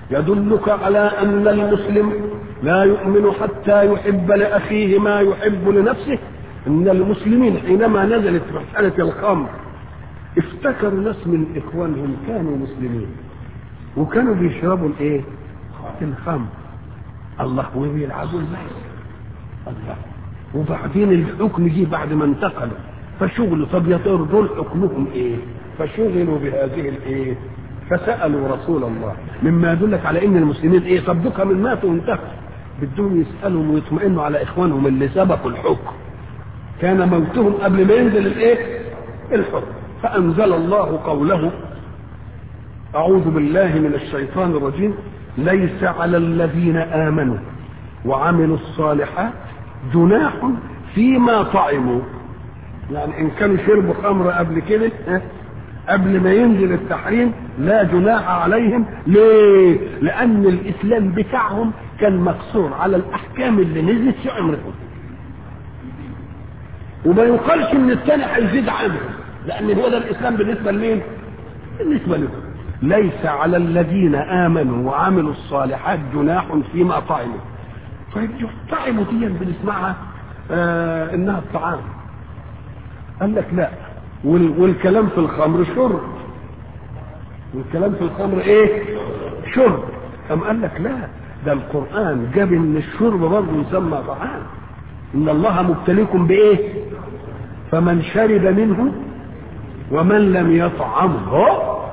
يدلك على أن المسلم لا يؤمن حتى يحب لأخيه ما يحب لنفسه إن المسلمين حينما نزلت مسألة الخمر افتكروا ناس من إخوانهم كانوا مسلمين وكانوا بيشربوا الإيه؟ الخمر الله وبيلعبوا الميت الله وبعدين الحكم جه بعد ما انتقلوا فشغلوا طب يا ترى دول حكمهم ايه؟ فشغلوا بهذه الايه؟ فسالوا رسول الله مما يدلك على ان المسلمين ايه؟ طب دوكا من ماتوا وانتهوا بدهم يسالهم ويطمئنوا على اخوانهم اللي سبقوا الحكم كان موتهم قبل ما ينزل الايه؟ الحكم فانزل الله قوله اعوذ بالله من الشيطان الرجيم ليس على الذين امنوا وعملوا الصالحات جناح فيما طعموا يعني ان كانوا شربوا خمر قبل كده قبل ما ينزل التحريم لا جناح عليهم ليه لان الاسلام بتاعهم كان مقصور على الاحكام اللي نزلت في عمرهم وما يقالش ان الثاني هيزيد عنهم لان هو ده الاسلام بالنسبه لمين بالنسبه لهم ليس على الذين امنوا وعملوا الصالحات جناح فيما طعموا طيب طعموا دي بنسمعها آه انها الطعام قال لك لا والكلام في الخمر شرب والكلام في الخمر ايه شرب ام قال لك لا ده القران جاب ان الشرب برضه يسمى طعام ان الله مبتليكم بايه فمن شرب منه ومن لم يطعمه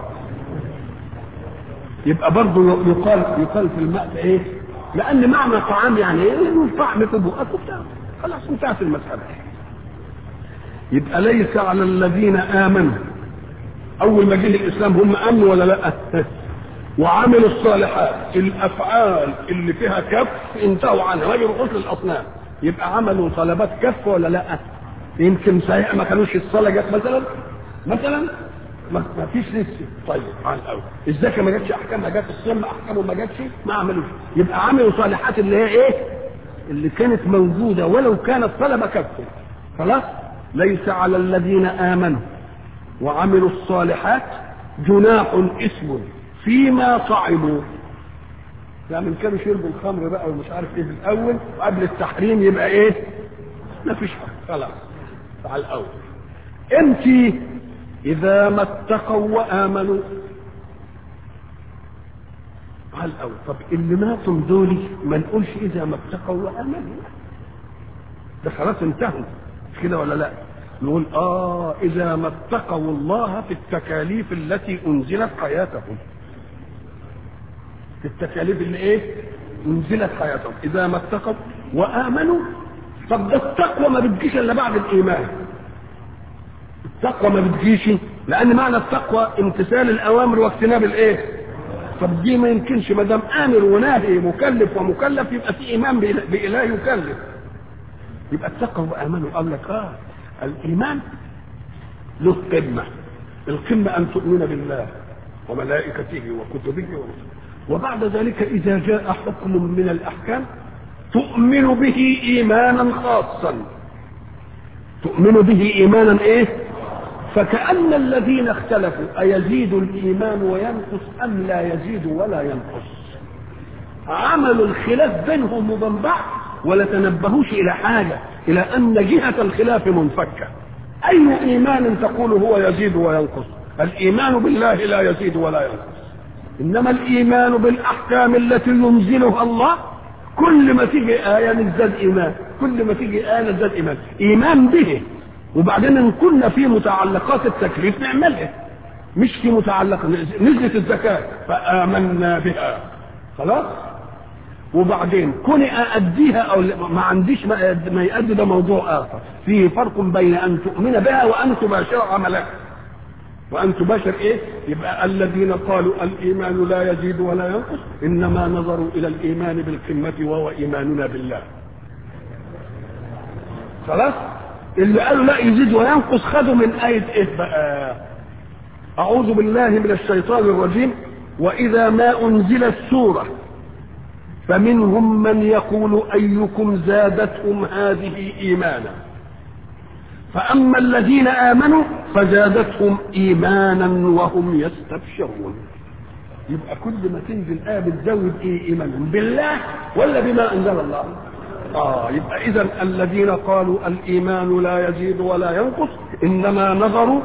يبقى برضه يقال يقال في الماء ايه لان معنى طعام يعني ايه له طعم في بقك وبتاع خلاص انتهت المساله يبقى ليس على الذين امنوا اول ما جه الاسلام هم امنوا ولا لا وعملوا الصالحات الافعال اللي فيها كف انتهوا عنها ما يروحوش للاصنام يبقى عملوا طلبات كف ولا لا يمكن صحيح ما كانوش الصلاه جت مثلا مثلا ما فيش لسه طيب على الاول الزكاه ما جاتش احكامها جت الصيام احكامه ما جاتش ما عملوش يبقى عملوا صالحات اللي هي ايه اللي كانت موجوده ولو كانت طلبه كف خلاص ليس على الذين امنوا وعملوا الصالحات جناح اسم فيما طعموا يعني ان كانوا شربوا الخمر بقى ومش عارف ايه في الاول وقبل التحريم يبقى ايه ما فيش حاجه خلاص على الاول انت اذا ما اتقوا وامنوا على الاول طب اللي ماتوا دول ما نقولش اذا ما اتقوا وامنوا ده خلاص انتهوا مش كده ولا لا نقول اه اذا ما اتقوا الله في التكاليف التي انزلت حياتهم في التكاليف اللي ايه انزلت حياتهم اذا ما اتقوا وامنوا طب ده التقوى ما بتجيش الا بعد الايمان التقوى ما بتجيش لان معنى التقوى امتثال الاوامر واجتناب الايه طب دي ما يمكنش ما دام امر وناهي مكلف ومكلف يبقى في ايمان باله يكلف يبقى التقوى وامنوا قال لك اه الايمان له قمه القمه ان تؤمن بالله وملائكته وكتبه ورسله وبعد ذلك اذا جاء حكم من الاحكام تؤمن به ايمانا خاصا تؤمن به ايمانا ايه فكأن الذين اختلفوا أيزيد الإيمان وينقص أم لا يزيد ولا ينقص عملوا الخلاف بينهم وبين بعض ولا تنبهوش إلى حاجة إلى أن جهة الخلاف منفكة أي إيمان تقول هو يزيد وينقص الإيمان بالله لا يزيد ولا ينقص إنما الإيمان بالأحكام التي ينزلها الله كل ما تيجي آية نزداد إيمان كل ما تيجي آية نزداد إيمان إيمان به وبعدين ان كنا في متعلقات التكليف نعملها مش في متعلق نزلت الزكاة فآمنا بها خلاص وبعدين كوني أأديها أو ما عنديش ما يؤدي ده موضوع آخر فيه فرق بين أن تؤمن بها وأن تباشر عملها وأن تباشر إيه؟ يبقى الذين قالوا الإيمان لا يزيد ولا ينقص إنما نظروا إلى الإيمان بالقمة وهو إيماننا بالله خلاص اللي قالوا لا يزيد وينقص خدوا من آية إيه بقى أعوذ بالله من الشيطان الرجيم وإذا ما أنزلت سورة فمنهم من يقول أيكم زادتهم هذه إيمانا فأما الذين آمنوا فزادتهم إيمانا وهم يستبشرون يبقى كل ما تنزل آية بتزود إيه إيمانهم بالله ولا بما أنزل الله آه يبقى إذا الذين قالوا الإيمان لا يزيد ولا ينقص إنما نظروا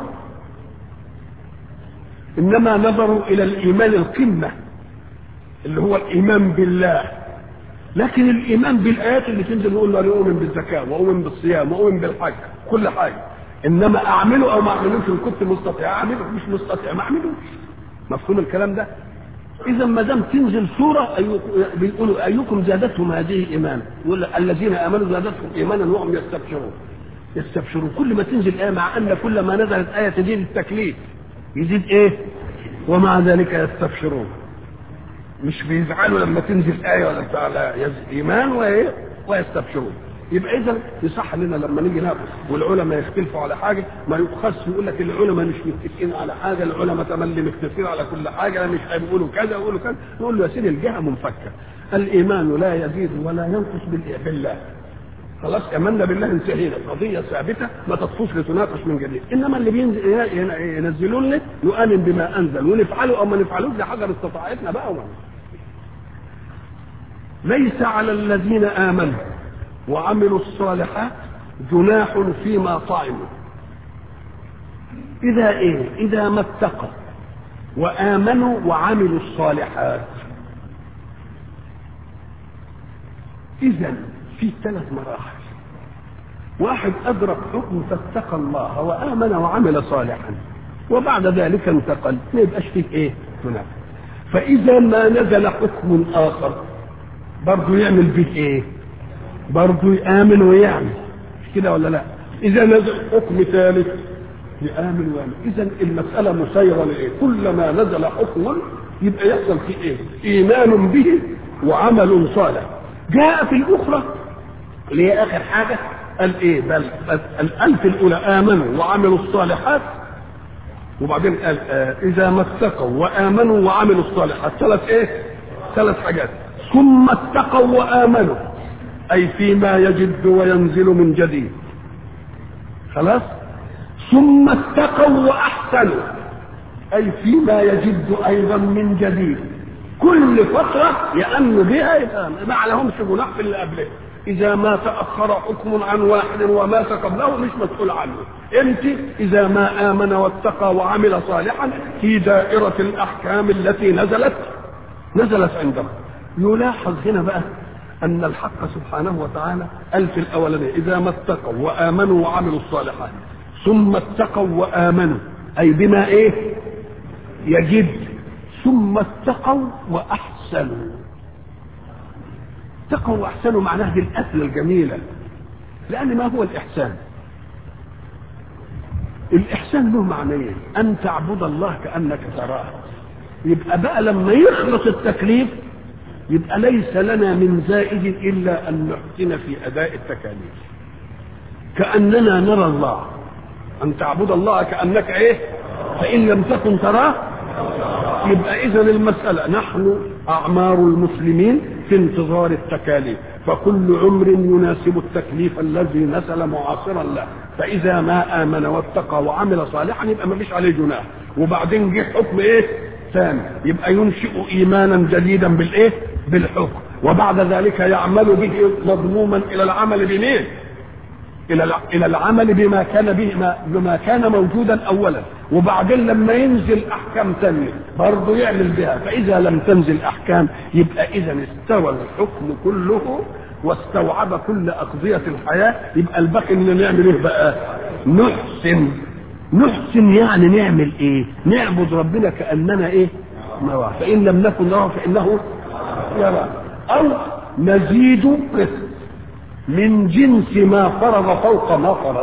إنما نظروا إلى الإيمان القمة اللي هو الإيمان بالله لكن الإيمان بالآيات اللي تنزل يقول له أنا أؤمن بالزكاة وأؤمن بالصيام وأؤمن بالحج كل حاجة إنما أعمله أو ما أعملوش إن كنت مستطيع أعمله مش مستطيع ما أعملوش مفهوم الكلام ده؟ إذا ما دام تنزل سورة بيقولوا أيكم زادتهم هذه إيمانا يقول الذين آمنوا زادتهم إيمانا وهم يستبشرون يستبشرون كل ما تنزل آية مع أن كل ما نزلت آية تزيد التكليف يزيد إيه؟ ومع ذلك يستبشرون مش بيزعلوا لما تنزل آية ولا بتاع لا إيمان وإيه؟ ويستبشرون يبقى اذا يصح لنا لما نيجي ناخد والعلماء يختلفوا على حاجه ما يؤخذش يقول لك العلماء مش متفقين على حاجه العلماء تملي متفقين على كل حاجه مش بيقولوا كذا ويقولوا كذا نقول له يا سيدي الجهه منفكه الايمان لا يزيد ولا ينقص بالله خلاص امنا بالله انتهينا قضيه ثابته ما تطفوش لتناقش من جديد انما اللي بينزل ينزلون لنا يؤمن بما انزل ونفعله او ما نفعلوش ده حجر استطاعتنا بقى وما. ليس على الذين امنوا وعملوا الصالحات جناح فيما طعموا إذا إيه؟ إذا ما اتقوا وآمنوا وعملوا الصالحات إذا في ثلاث مراحل واحد أدرك حكم فاتقى الله وآمن وعمل صالحا وبعد ذلك انتقل ما يبقاش فيه إيه؟ جناح فإذا ما نزل حكم آخر برضه يعمل به إيه؟ برضه يآمن ويعمل مش كده ولا لا إذا نزل حكم ثالث يآمن ويعمل إذا المسألة مسيرة لإيه كلما نزل حكم يبقى يحصل فيه إيه إيمان به وعمل صالح جاء في الأخرى اللي هي آخر حاجة قال إيه بل الألف الأولى آمنوا وعملوا الصالحات وبعدين قال آه إذا ما اتقوا وآمنوا وعملوا الصالحات ثلاث إيه ثلاث حاجات ثم اتقوا وآمنوا أي فيما يجد وينزل من جديد خلاص ثم اتقوا وأحسنوا أي فيما يجد أيضا من جديد كل فترة يأمن بها يبقى ما عليهمش جناح في اللي قبله إذا ما تأخر حكم عن واحد ومات قبله مش مسؤول عنه أنت إذا ما آمن واتقى وعمل صالحا في دائرة الأحكام التي نزلت نزلت عنده يلاحظ هنا بقى أن الحق سبحانه وتعالى قال في الأولانية إذا ما اتقوا وآمنوا وعملوا الصالحات ثم اتقوا وآمنوا أي بما إيه يجد ثم اتقوا وأحسنوا اتقوا وأحسنوا معناه دي الأكلة الجميلة لأن ما هو الإحسان الإحسان له معنيين أن تعبد الله كأنك تراه يبقى بقى لما يخلص التكليف يبقى ليس لنا من زائد الا ان نحسن في اداء التكاليف كاننا نرى الله ان تعبد الله كانك ايه فان لم تكن تراه يبقى اذا المساله نحن اعمار المسلمين في انتظار التكاليف فكل عمر يناسب التكليف الذي نزل معاصرا له فاذا ما امن واتقى وعمل صالحا يبقى ما فيش عليه جناح وبعدين جه حكم ايه ثاني يبقى ينشئ ايمانا جديدا بالايه بالحكم وبعد ذلك يعمل به مضموما الى العمل بمين الى الى العمل بما كان به بما كان موجودا اولا وبعدين لما ينزل احكام ثانيه برضه يعمل بها فاذا لم تنزل احكام يبقى اذا استوى الحكم كله واستوعب كل اقضيه الحياه يبقى الباقي ان نعمل ايه بقى نحسن نحسن يعني نعمل ايه نعبد ربنا كاننا ايه نراه فان لم نكن نراه فانه يرى او نزيد من جنس ما فرض فوق ما فرض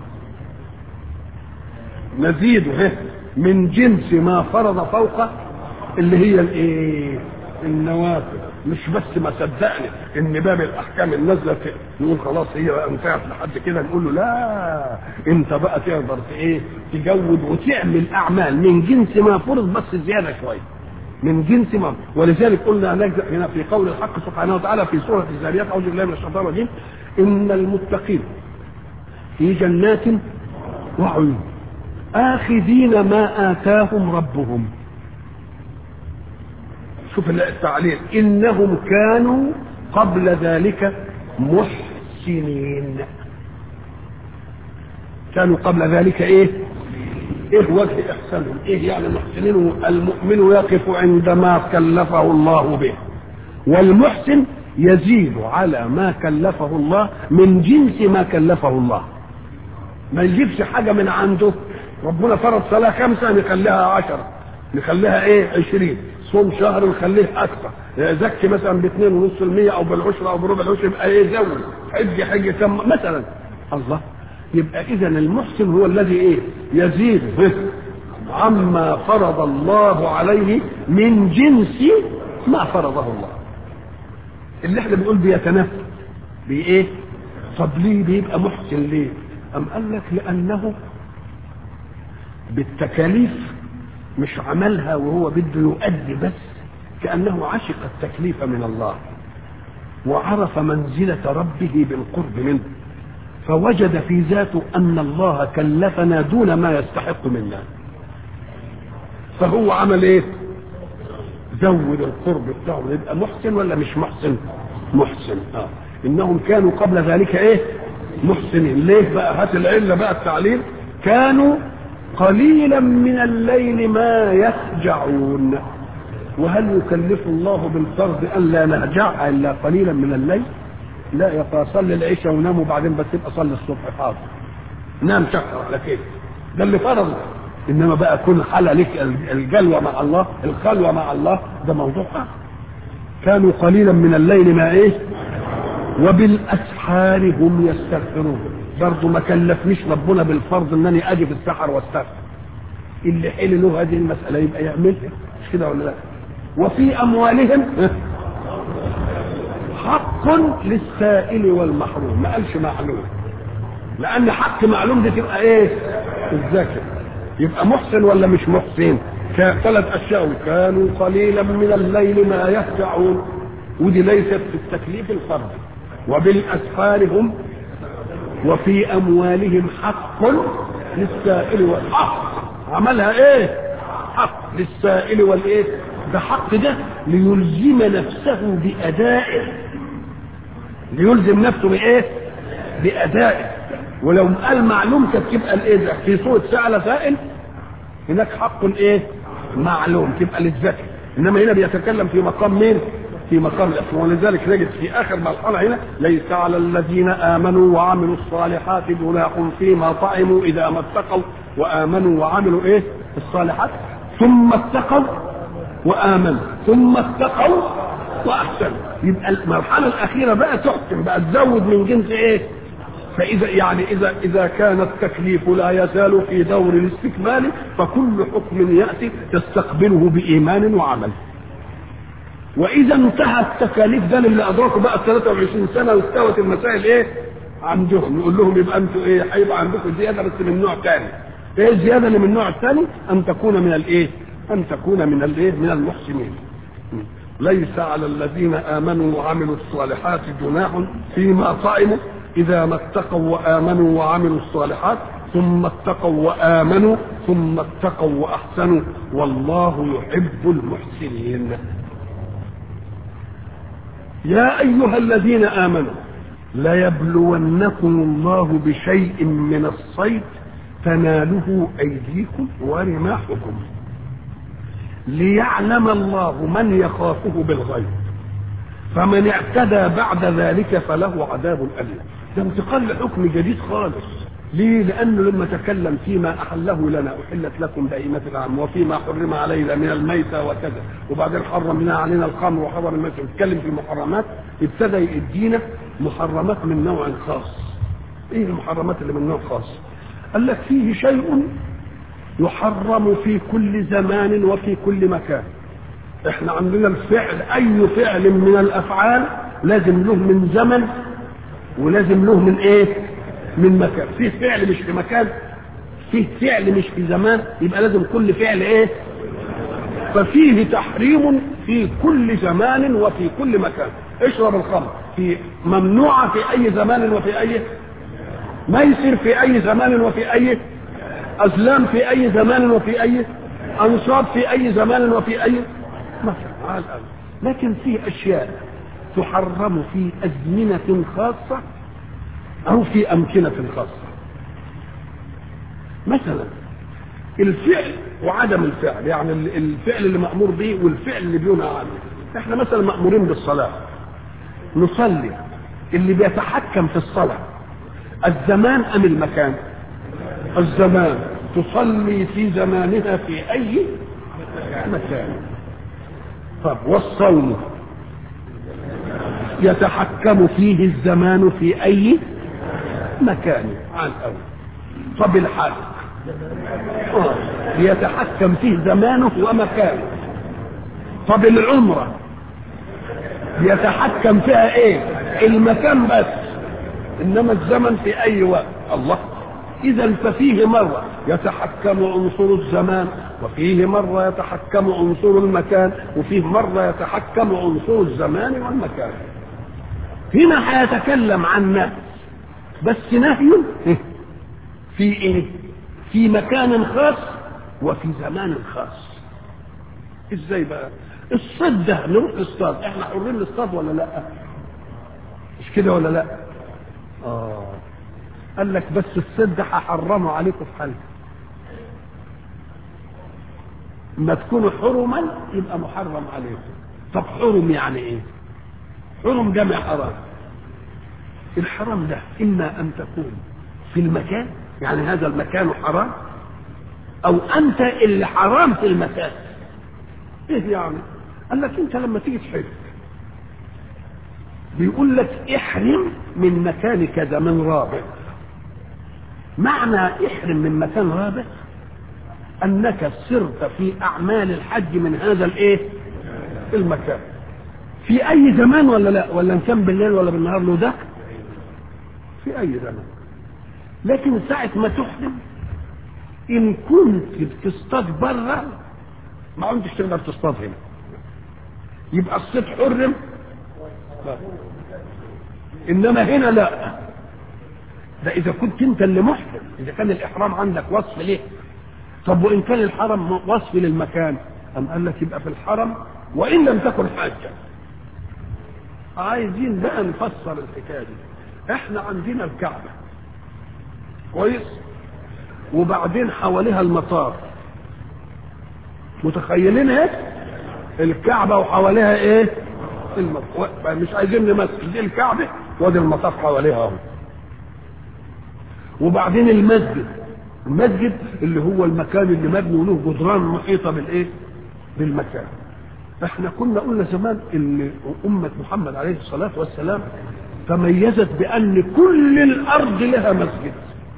نزيد من جنس ما فرض فوق اللي هي الايه النوافل مش بس ما صدقني ان باب الاحكام النازله نقول خلاص هي انتهت لحد كده نقول له لا انت بقى تقدر ايه تجود وتعمل اعمال من جنس ما فرض بس زياده شويه من جنس ما ولذلك قلنا هنا في قول الحق سبحانه وتعالى في سوره الزاريات اعوذ بالله من الشيطان الرجيم ان المتقين في جنات وعيون آخذين ما آتاهم ربهم شوف التعليل انهم كانوا قبل ذلك محسنين كانوا قبل ذلك ايه ايه وجه احسانهم ايه يعني محسنين المؤمن يقف عندما كلفه الله به والمحسن يزيد على ما كلفه الله من جنس ما كلفه الله ما يجيبش حاجه من عنده ربنا فرض صلاه خمسه نخليها عشره نخليها ايه عشرين صوم شهر نخليه اكثر زكي مثلا باثنين ونص المية او بالعشرة او بربع العشر يبقى ايه زود حج حج كم مثلا الله يبقى اذا المحسن هو الذي ايه يزيد عما فرض الله عليه من جنس ما فرضه الله اللي احنا بنقول بيتنفس بايه طب ليه بيبقى محسن ليه ام قال لك لانه بالتكاليف مش عملها وهو بده يؤدي بس كانه عشق التكليف من الله وعرف منزله ربه بالقرب منه فوجد في ذاته ان الله كلفنا دون ما يستحق منا فهو عمل ايه زود القرب بتاعه يبقى محسن ولا مش محسن محسن اه انهم كانوا قبل ذلك ايه محسنين ليه بقى هات العله بقى التعليل كانوا قليلا من الليل ما يهجعون وهل يكلف الله بالفرض ان لا نهجع الا قليلا من الليل لا يا صلي العشاء ونام وبعدين بس يبقى صلي الصبح حاضر نام شهر على كيف ده اللي فرضه انما بقى كل حاله لك الجلوه مع الله الخلوه مع الله ده موضوع اخر كانوا قليلا من الليل ما ايه وبالاسحار هم يستغفرون برضه ما كلفنيش ربنا بالفرض انني اجي في السحر واستغفر اللي حل له هذه المساله يبقى يعملها مش كده ولا لا وفي اموالهم حق للسائل والمحروم ما قالش معلوم لان حق معلوم دي تبقى ايه الذكر يبقى محسن ولا مش محسن ثلاث اشياء كانوا قليلا من الليل ما يهجعون ودي ليست في التكليف الفردي وبالاسحار هم وفي اموالهم حق للسائل والحق عملها ايه حق للسائل والايه ده حق ده ليلزم نفسه بادائه ليلزم نفسه بايه بادائه ولو قال معلوم كانت تبقى الايه ده في صوره سأل سائل هناك حق ايه معلوم تبقى للذكر انما هنا بيتكلم في مقام مين في مقام الاسم ولذلك نجد في اخر مرحله هنا ليس على الذين امنوا وعملوا الصالحات جناح فيما طعموا اذا ما اتقوا وامنوا وعملوا ايه الصالحات ثم اتقوا وامنوا ثم اتقوا واحسنوا يبقى المرحله الاخيره بقى تحكم بقى تزود من جنس ايه فاذا يعني اذا اذا كان التكليف لا يزال في دور الاستكمال فكل حكم ياتي تستقبله بايمان وعمل واذا انتهى التكاليف ده اللي ادركوا بقى 23 سنه واستوت المسائل ايه عندهم يقول لهم يبقى انتوا ايه هيبقى عندكم زياده بس من نوع ثاني ايه الزياده اللي من النوع الثاني ان تكون من الايه ان تكون من الايه من المحسنين ليس على الذين امنوا وعملوا الصالحات جناح فيما طعموا اذا ما اتقوا وامنوا وعملوا الصالحات ثم اتقوا وامنوا ثم اتقوا واحسنوا والله يحب المحسنين يا ايها الذين امنوا ليبلونكم الله بشيء من الصيد تناله ايديكم ورماحكم ليعلم الله من يخافه بالغيب فمن اعتدى بعد ذلك فله عذاب اليم ده انتقال لحكم جديد خالص ليه لانه لما تكلم فيما احله لنا احلت لكم بهيمه العام وفيما حرم علينا من الميتة وكذا وبعدين حرمنا علينا الخمر وحرم الميتة يتكلم في المحرمات ابتدى يدينا محرمات من نوع خاص ايه المحرمات اللي من نوع خاص قال لك فيه شيء يحرم في كل زمان وفي كل مكان احنا عندنا الفعل اي فعل من الافعال لازم له من زمن ولازم له من ايه من مكان فيه فعل مش في مكان فيه فعل مش في زمان يبقى لازم كل فعل ايه ففيه تحريم في كل زمان وفي كل مكان اشرب الخمر في ممنوعة في اي زمان وفي اي ميسر في اي زمان وفي اي ازلام في اي زمان وفي اي انصاب في اي زمان وفي اي مثلا على الأول لكن في أشياء تحرم في أزمنة خاصة أو في أمكنة خاصة مثلا الفعل وعدم الفعل يعني الفعل اللي مأمور به والفعل اللي بينهى عنه احنا مثلا مأمورين بالصلاة نصلي اللي بيتحكم في الصلاة الزمان أم المكان الزمان تصلي في زمانها في أي مكان طب والصوم يتحكم فيه الزمان في أي مكان عن أول طب الحج آه. يتحكم فيه زمانه ومكانه طب العمرة يتحكم فيها ايه المكان بس انما الزمن في اي وقت الله اذا ففيه مرة يتحكم عنصر الزمان وفيه مرة يتحكم عنصر المكان وفيه مرة يتحكم عنصر الزمان والمكان هنا هيتكلم عن نهي بس نهي في ايه في مكان خاص وفي زمان خاص ازاي بقى الصيد ده نروح نصطاد احنا حرين نصطاد ولا لا مش كده ولا لا اه قال لك بس الصيد ده هحرمه عليكم في حالكم ما تكونوا حرما يبقى محرم عليكم طب حرم يعني ايه حرم جمع حرام الحرام ده اما ان تكون في المكان يعني هذا المكان حرام او انت اللي حرام في المكان ايه يعني قال لك انت لما تيجي تحج بيقول لك احرم من مكان كذا من رابع معنى احرم من مكان رابع انك سرت في اعمال الحج من هذا الايه المكان في اي زمان ولا لا ولا ان كان بالليل ولا بالنهار له ده في اي زمان لكن ساعة ما تحرم ان كنت بتصطاد بره ما كنتش تقدر تصطاد هنا يبقى الصيد حرم انما هنا لا ده اذا كنت انت اللي محرم اذا كان الاحرام عندك وصف ليه طب وان كان الحرم وصف للمكان ام قال لك يبقى في الحرم وان لم تكن حاجه عايزين بقى نفسر الحكايه دي احنا عندنا الكعبه كويس وبعدين حواليها المطار متخيلين ايه الكعبه وحواليها ايه المطار مش عايزين نمثل دي الكعبه وادي المطاف حواليها اهو وبعدين المسجد المسجد اللي هو المكان اللي مبني وله جدران محيطه بالايه بالمكان احنا كنا قلنا زمان ان امه محمد عليه الصلاه والسلام تميزت بان كل الارض لها مسجد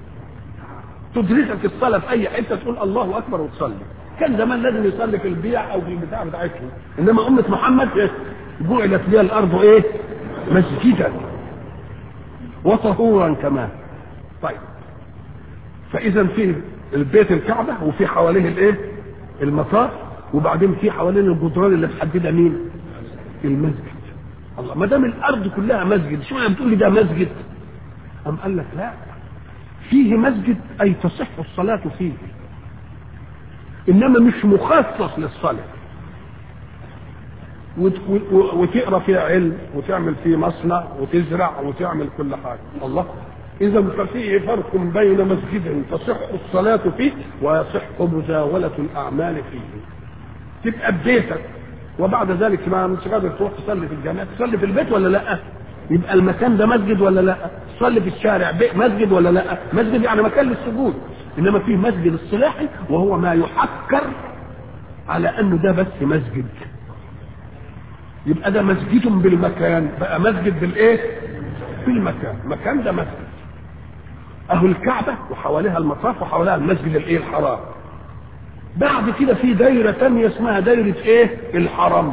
تدركك الصلاه في اي حته تقول الله اكبر وتصلي كان زمان لازم يصلي في البيع او في البتاع بتاعتهم انما امه محمد إيه؟ جعلت لها الارض ايه مسجدا وطهورا كمان طيب فاذا في البيت الكعبه وفي حواليه الايه المطار وبعدين في حوالين الجدران اللي محدده مين المسجد الله ما دام الارض كلها مسجد شو يعني بتقول لي ده مسجد ام قال لك لا فيه مسجد اي تصح الصلاه فيه انما مش مخصص للصلاه وتقرا فيه علم وتعمل فيه مصنع وتزرع وتعمل كل حاجه الله اذا ففيه فرق بين مسجد تصح الصلاه فيه ويصح مزاوله الاعمال فيه تبقى ببيتك وبعد ذلك ما مش قادر تروح تصلي في الجامع تصلي في البيت ولا لا يبقى المكان ده مسجد ولا لا تصلي في الشارع مسجد ولا لا مسجد يعني مكان للسجود انما فيه مسجد الصلاحي وهو ما يحكر على انه ده بس مسجد يبقى ده مسجد بالمكان بقى مسجد بالايه بالمكان مكان ده مسجد اهو الكعبه وحواليها المطاف وحواليها المسجد الايه الحرام بعد كده في دايره ثانيه اسمها دايره ايه الحرم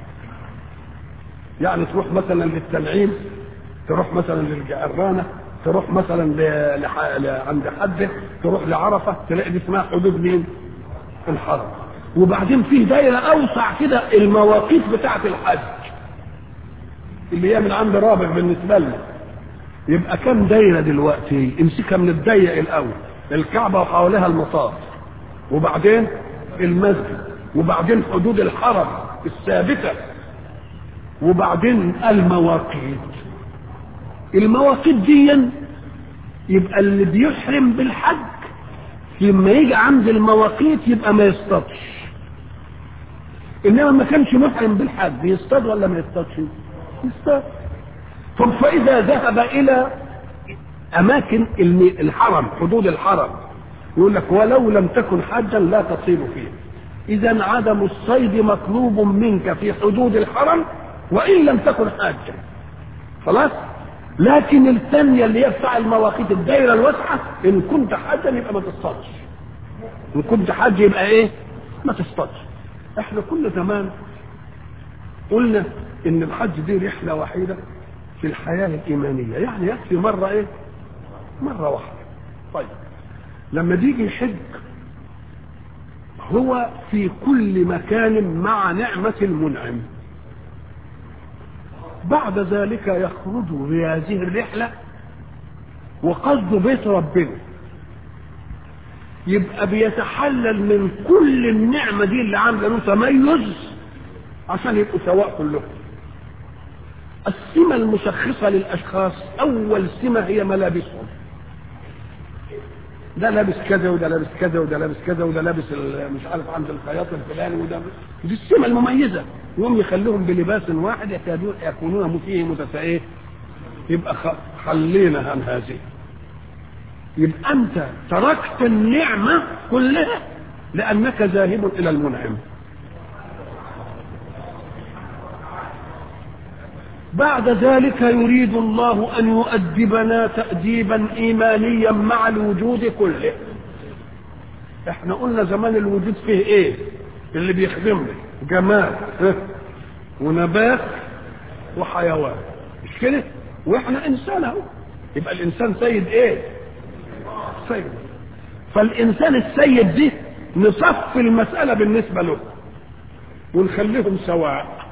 يعني تروح مثلا للتنعيم تروح مثلا للجعرانه تروح مثلا ل... لح... ل... عند حد تروح لعرفه تلاقي دي اسمها حدود مين الحرم وبعدين في دايره اوسع كده المواقيت بتاعه الحج اللي هي من عند رابع بالنسبه لنا يبقى كم دايره دلوقتي امسكها من الضيق الاول الكعبه وحواليها المطاف وبعدين المسجد وبعدين حدود الحرم الثابته وبعدين المواقيت المواقيت دي يبقى اللي بيحرم بالحج لما يجي عند المواقيت يبقى ما يصطادش انما ما كانش محرم بالحج يصطاد ولا ما يصطادش يصطاد طب فاذا ذهب الى اماكن الحرم حدود الحرم يقول لك ولو لم تكن حاجا لا تصيد فيه اذا عدم الصيد مطلوب منك في حدود الحرم وان لم تكن حاجا خلاص لكن الثانية اللي هي بتاع المواقيت الدايرة الواسعة إن كنت حاجا يبقى ما تصطادش. إن كنت حاج يبقى إيه؟ ما تصطادش. إحنا كل زمان قلنا إن الحج دي رحلة وحيدة في الحياة الإيمانية، يعني يكفي مرة إيه؟ مرة واحدة. طيب لما بيجي يحج هو في كل مكان مع نعمة المنعم. بعد ذلك يخرج بهذه الرحلة وقصد بيت ربنا يبقى بيتحلل من كل النعمة دي اللي عاملة له تميز عشان يبقوا سواء كلهم السمة المشخصة للأشخاص أول سمة هي ملابسهم ده لابس كذا وده لابس كذا وده لابس كذا وده لابس مش عارف عند الخياط الفلاني وده دي السمه المميزه يقوم يخليهم بلباس واحد يكادون يكونون فيه متساويين يبقى خلينا عن هذه يبقى انت تركت النعمه كلها لانك ذاهب الى المنعم بعد ذلك يريد الله ان يؤدبنا تاديبا ايمانيا مع الوجود كله احنا قلنا زمان الوجود فيه ايه اللي بيخدمنا جمال ونبات وحيوان مش كده واحنا انسان اهو يبقى الانسان سيد ايه سيد فالانسان السيد دي نصفي المساله بالنسبه له ونخليهم سواء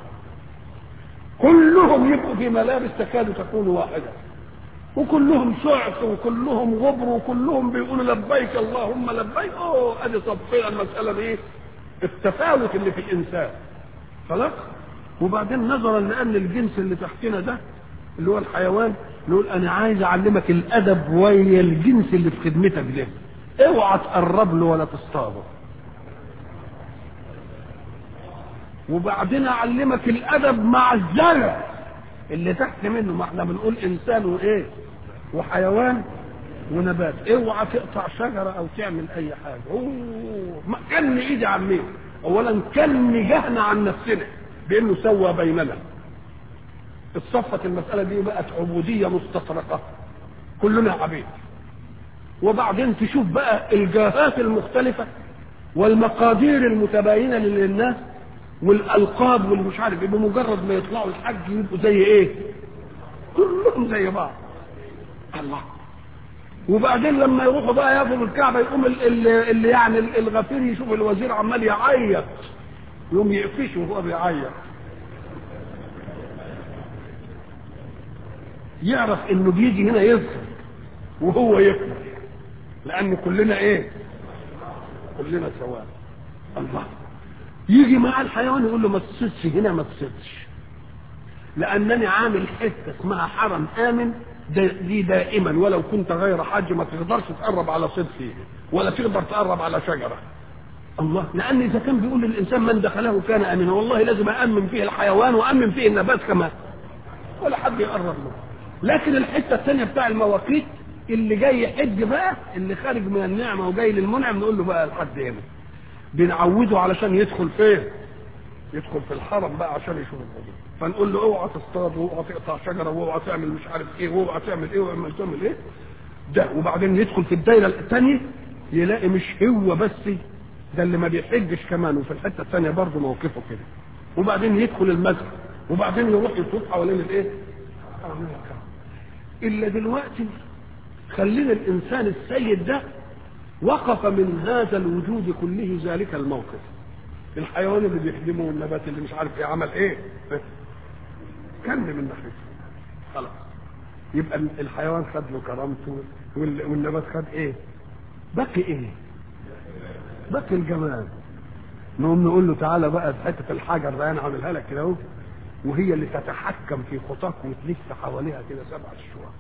كلهم يبقوا في ملابس تكاد تكون واحدة وكلهم شعث وكلهم غبر وكلهم بيقولوا لبيك اللهم لبيك اوه ادي صفينا المسألة دي التفاوت اللي في الانسان خلاص وبعدين نظرا لان الجنس اللي تحتنا ده اللي هو الحيوان نقول انا عايز اعلمك الادب ويا الجنس اللي في خدمتك ده اوعى تقرب له ولا تصطاده وبعدين اعلمك الادب مع الزرع اللي تحت منه ما احنا بنقول انسان وايه وحيوان ونبات اوعى تقطع شجره او تعمل اي حاجه اوه ما كان ايدي عمي اولا كان نجهنا عن نفسنا بانه سوى بيننا اتصفت المساله دي بقت عبوديه مستطرقه كلنا عبيد وبعدين تشوف بقى الجاهات المختلفه والمقادير المتباينه للناس والالقاب والمش عارف ايه بمجرد ما يطلعوا الحج يبقوا زي ايه؟ كلهم زي بعض. الله. وبعدين لما يروحوا بقى ياخدوا الكعبه يقوم اللي, اللي يعني الغفير يشوف الوزير عمال يعيط يقوم يقفشه وهو بيعيط. يعرف انه بيجي هنا يظهر وهو يكبر لان كلنا ايه؟ كلنا سواء. الله. يجي مع الحيوان يقول له ما تصيدش هنا ما تصيدش لانني عامل حته اسمها حرم امن دي دائما ولو كنت غير حاج ما تقدرش تقرب على صيد فيه ولا تقدر تقرب على شجره الله لان اذا كان بيقول للانسان من دخله كان امنا والله لازم امن فيه الحيوان وامن فيه النبات كمان ولا حد يقرب له لكن الحته الثانيه بتاع المواقيت اللي جاي يحج بقى اللي خارج من النعمه وجاي للمنعم نقول له بقى لحد هنا بنعوده علشان يدخل فين يدخل في الحرم بقى عشان يشوف الحدود فنقول له اوعى تصطاد واوعى تقطع شجره واوعى تعمل مش عارف ايه واوعى تعمل ايه واوعى تعمل ايه ده وبعدين يدخل في الدايره الثانيه يلاقي مش هو بس ده اللي ما بيحجش كمان وفي الحته الثانيه برضه موقفه كده وبعدين يدخل المسجد وبعدين يروح يطوف حوالين الايه؟ حوالين الكعبه الا دلوقتي خلينا الانسان السيد ده وقف من هذا الوجود كله ذلك الموقف الحيوان اللي بيخدمه والنبات اللي مش عارف ايه عمل ايه كن من ناحيته خلاص يبقى الحيوان خد له كرامته والنبات خد ايه بقي ايه بقي الجمال نقوم نقول له تعالى بقى حته الحجر ده انا عاملها لك كده اهو وهي اللي تتحكم في خطاك وتلف حواليها كده سبع اشواط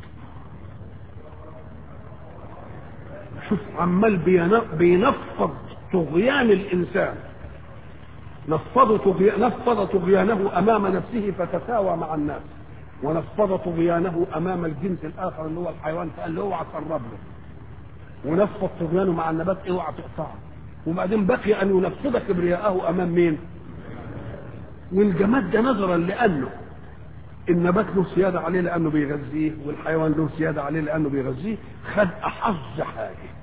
شوف عمال بينفض طغيان الانسان نفض طغي... نفض طغيانه امام نفسه فتساوى مع الناس ونفض طغيانه امام الجنس الاخر اللي هو الحيوان فقال له اوعى تقرب له ونفض طغيانه مع النبات اوعى تقطعه وبعدين بقي ان ينفض كبرياءه امام مين؟ والجماد ده نظرا لانه النبات له سياده عليه لانه بيغذيه والحيوان له سياده عليه لانه بيغذيه خد احظ حاجه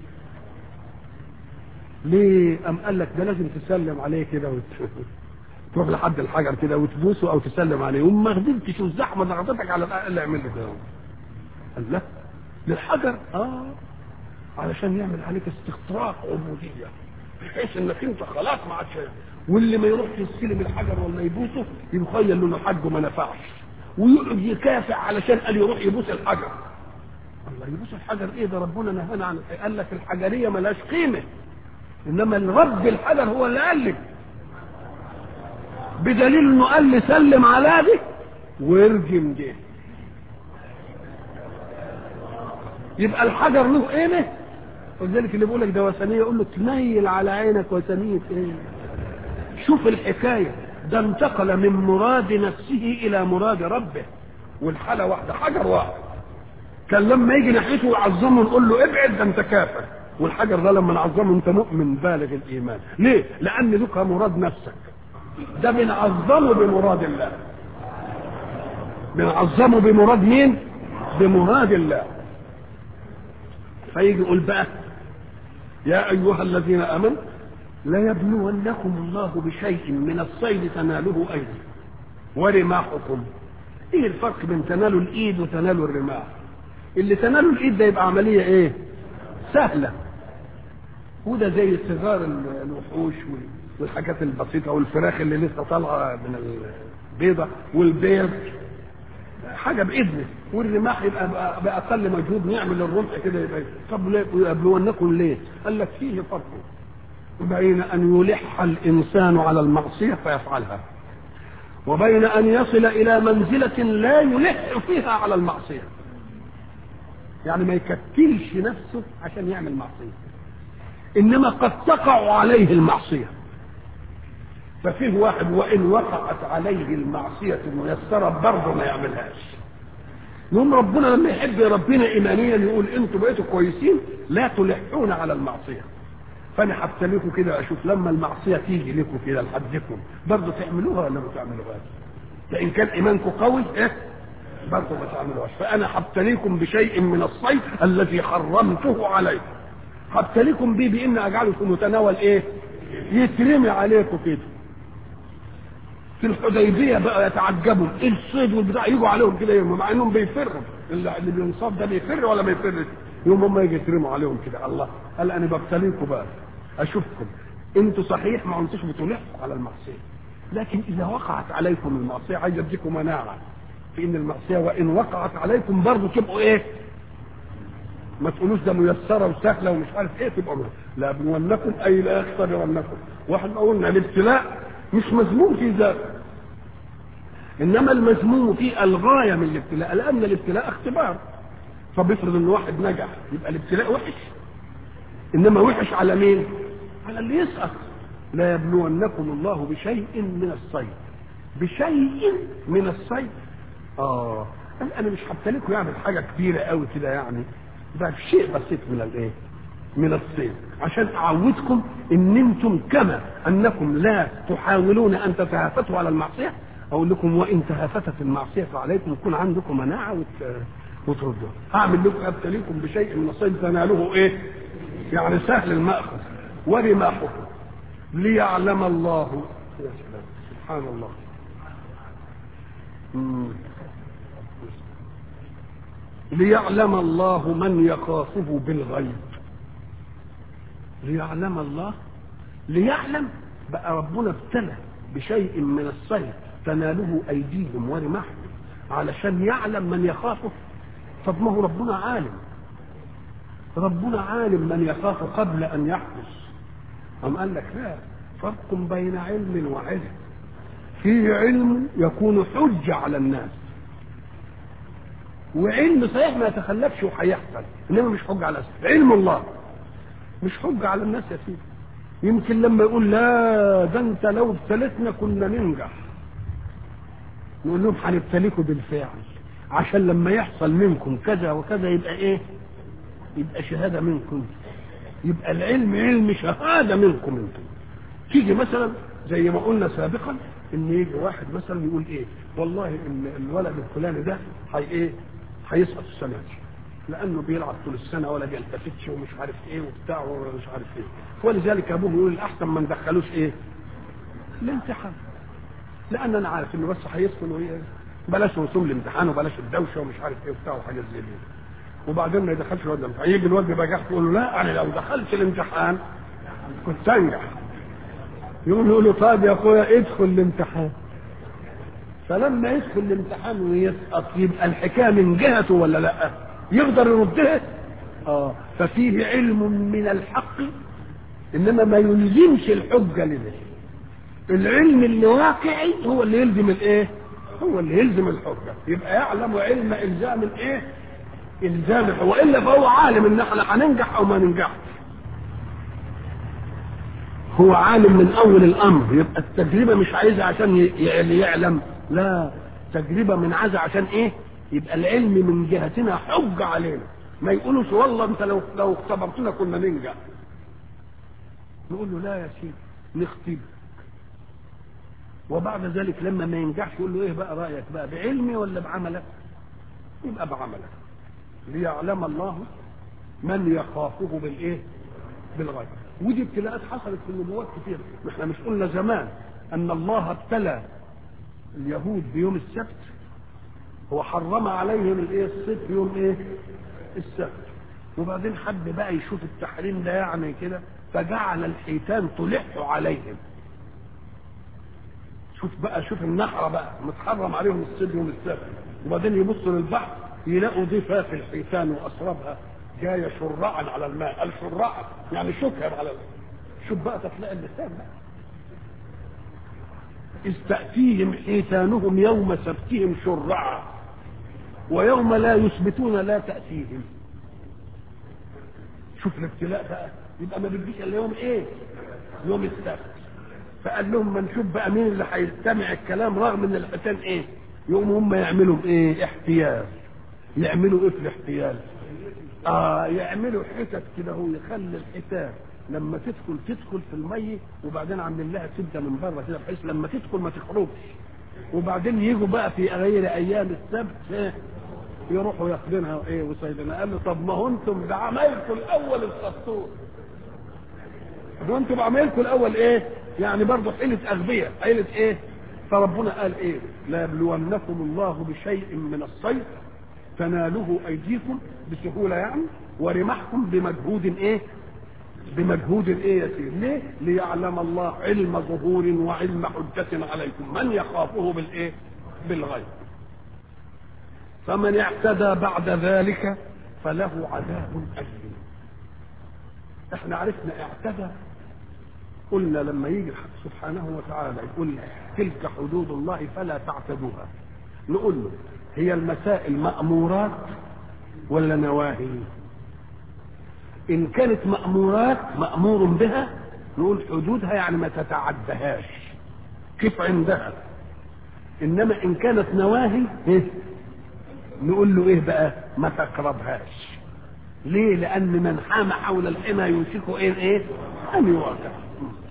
ليه؟ أم قال لك ده لازم تسلم عليه كده وت... تروح لحد الحجر كده وتبوسه او تسلم عليه وما قدرتش والزحمه ضغطتك على الاقل اعمل له كده قال لا للحجر اه علشان يعمل عليك استخراق عبوديه بحيث انك انت خلاص ما عادش واللي ما يروحش يستلم الحجر ولا يبوسه يتخيل انه حجه ما نفعش ويقعد يكافح علشان قال يروح يبوس الحجر الله يبوس الحجر ايه ده ربنا نهانا عن قال لك الحجريه ملهاش قيمه انما الرب الحجر هو اللي قال لك بدليل انه قال لي سلم على دي وارجم دي يبقى الحجر له قيمه ولذلك اللي بيقول لك ده وثنيه يقول له تميل على عينك وثنيه ايه شوف الحكايه ده انتقل من مراد نفسه الى مراد ربه والحاله واحده حجر واحد كان لما يجي ناحيته يعظمه نقول له ابعد ده انت كافر والحجر ده لما نعظمه انت مؤمن بالغ الايمان ليه لان لك مراد نفسك ده بنعظمه بمراد الله بنعظمه بمراد مين بمراد الله فيجي يقول بقى يا ايها الذين امنوا ليبلونكم الله بشيء من الصيد تناله ايدي ورماحكم ايه الفرق بين تنالوا الايد وتنالوا الرماح اللي تنالوا الايد ده يبقى عمليه ايه سهله وده زي صغار الوحوش والحاجات البسيطه والفراخ اللي لسه طالعه من البيضه والبيض حاجه باذنه والرماح يبقى باقل مجهود نعمل الرمح كده يبقى طب ليه يبلونكم ليه؟ قال لك فيه فرق بين ان يلح الانسان على المعصيه فيفعلها وبين ان يصل الى منزله لا يلح فيها على المعصيه يعني ما يكتلش نفسه عشان يعمل معصيه انما قد تقع عليه المعصيه ففيه واحد وان وقعت عليه المعصيه ميسره برضه ما يعملهاش يوم ربنا لما يحب ربنا ايمانيا يقول انتوا بقيتوا كويسين لا تلحون على المعصيه فانا هبتليكم كده اشوف لما المعصيه تيجي لكم كده لحدكم برضه تعملوها ولا ما تعملوهاش فان كان ايمانكم قوي ايه برضه ما تعملوهاش فانا هبتليكم بشيء من الصيد الذي حرمته عليكم هبتليكم بيه بان اجعله في متناول ايه يترمي عليكم كده في الحديبيه بقى يتعجبوا ايه الصيد والبتاع يجوا عليهم كده يوم مع انهم بيفروا اللي بينصاب ده بيفر ولا ما يفرش يوم هم يجي يترموا عليهم كده الله قال انا ببتليكم بقى اشوفكم انتوا صحيح ما انتوش بتلحوا على المعصيه لكن اذا وقعت عليكم المعصيه عايز اديكم مناعه في ان المعصيه وان وقعت عليكم برضه تبقوا ايه ما تقولوش ده ميسره وسهله ومش عارف ايه تبقى لا ابلونكم اي لا يختبرنكم واحنا قلنا الابتلاء مش مذموم في ذاته انما المذموم في الغايه من الابتلاء لان الابتلاء اختبار فبيفرض ان واحد نجح يبقى الابتلاء وحش انما وحش على مين على اللي يسقط لا يبلونكم الله بشيء من الصيد بشيء من الصيد اه انا مش هبتليكم يعني حاجه كبيره قوي كده يعني ده شيء بسيط من الايه من الصيد عشان اعودكم ان انتم كما انكم لا تحاولون ان تتهافتوا على المعصيه اقول لكم وان تهافتت المعصيه فعليكم يكون عندكم مناعه وت... وتردوا هعمل لكم ابتليكم بشيء من الصيد تناله ايه يعني سهل الماخذ ورماحه ليعلم الله يا سلام سبحان الله مم. ليعلم الله من يخافه بالغيب ليعلم الله ليعلم بقى ربنا ابتلى بشيء من الصيد تناله ايديهم ورماحهم علشان يعلم من يخافه طب ما هو ربنا عالم ربنا عالم من يخاف قبل ان يحدث أم قال لك لا فرق بين علم وعلم فيه علم يكون حجة على الناس وعلم صحيح ما يتخلفش وهيحصل انما مش حجة على الناس علم الله مش حجة على الناس يا سيدي يمكن لما يقول لا ده انت لو ابتلتنا كنا ننجح نقول لهم هنبتليكوا بالفعل عشان لما يحصل منكم كذا وكذا يبقى ايه يبقى شهادة منكم يبقى العلم علم شهادة منكم انتم تيجي مثلا زي ما قلنا سابقا ان يجي واحد مثلا يقول ايه والله ان الولد الفلاني ده هي ايه هيسقط السنه دي لانه بيلعب طول السنه ولا بيلتفتش ومش عارف ايه وبتاع ومش عارف ايه ولذلك ابوه يقول الاحسن ما ندخلوش ايه الامتحان لان انا عارف انه بس هيدخل وايه بلاش رسوم الامتحان وبلاش الدوشه ومش عارف ايه وبتاع وحاجات زي دي وبعدين ما يدخلش الواد الامتحان يجي الواد بقى تقول له لا انا لو دخلت الامتحان كنت انجح يقول له طيب يا اخويا ادخل الامتحان فلما يدخل الامتحان ويسقط يبقى الحكايه من جهته ولا لا يقدر يردها اه ففيه علم من الحق انما ما يلزمش الحجه لده العلم اللي واقعي هو اللي يلزم الايه هو اللي يلزم الحجه يبقى يعلم علم الزام الايه الزام والا فهو عالم ان احنا هننجح او ما ننجحش هو عالم من اول الامر يبقى التجربه مش عايزها عشان ي- يعلم لا تجربه من عايزها عشان ايه يبقى العلم من جهتنا حجه علينا ما يقولوش والله انت لو لو اختبرتنا كنا ننجح نقول له لا يا سيدي نختبر وبعد ذلك لما ما ينجحش يقول له ايه بقى رايك بقى بعلمي ولا بعملك يبقى بعملك ليعلم الله من يخافه بالايه بالغيب ودي ابتلاءات حصلت في النبوات كتير احنا مش قلنا زمان ان الله ابتلى اليهود بيوم السبت هو حرم عليهم الايه الصيد في يوم ايه السبت وبعدين حد بقى يشوف التحريم ده يعني كده فجعل الحيتان تلح عليهم شوف بقى شوف النحرة بقى متحرم عليهم الصيد يوم السبت وبعدين يبصوا للبحر يلاقوا ضفاف الحيتان واسرابها جايه شرعا على الماء الشرعا يعني شكر على الماء شوف بقى تلاقي اللسان بقى إذ تأتيهم حيتانهم يوم سبتهم شرعا ويوم لا يثبتون لا تأتيهم شوف الابتلاء بقى يبقى ما بيجيش الا يوم ايه؟ يوم السبت فقال لهم ما نشوف بقى مين اللي هيستمع الكلام رغم ان الحيتان ايه؟ يوم هم يعملوا ايه؟ احتيال يعملوا ايه في الاحتيال؟ اه يعملوا حتت كده هو يخلي الحيتان لما تدخل تدخل في المية وبعدين عاملين لها سده من بره كده بحيث لما تدخل ما تخرجش وبعدين يجوا بقى في غير ايام السبت ايه يروحوا ياخدينها ايه وسيدنا قال له طب ما هو انتم بعملكم الاول السطور ده انتم بعملكم الاول ايه يعني برضه حيله اغبياء حيله ايه فربنا قال ايه لا يبلونكم الله بشيء من الصيد تناله ايديكم بسهوله يعني ورمحكم بمجهود ايه بمجهود ايه يا سيدي ليه ليعلم الله علم ظهور وعلم حجة عليكم من يخافه بالايه بالغيب فمن اعتدى بعد ذلك فله عذاب أليم احنا عرفنا اعتدى قلنا لما يجي الحق سبحانه وتعالى يقول تلك حدود الله فلا تعتدوها نقول له هي المسائل مأمورات ولا نواهي إن كانت مأمورات مأمور بها نقول حدودها يعني ما تتعدهاش كيف عندها إنما إن كانت نواهي إيه؟ نقول له إيه بقى ما تقربهاش ليه لأن من حام حول الحمى يوشك إيه إيه أن يواقع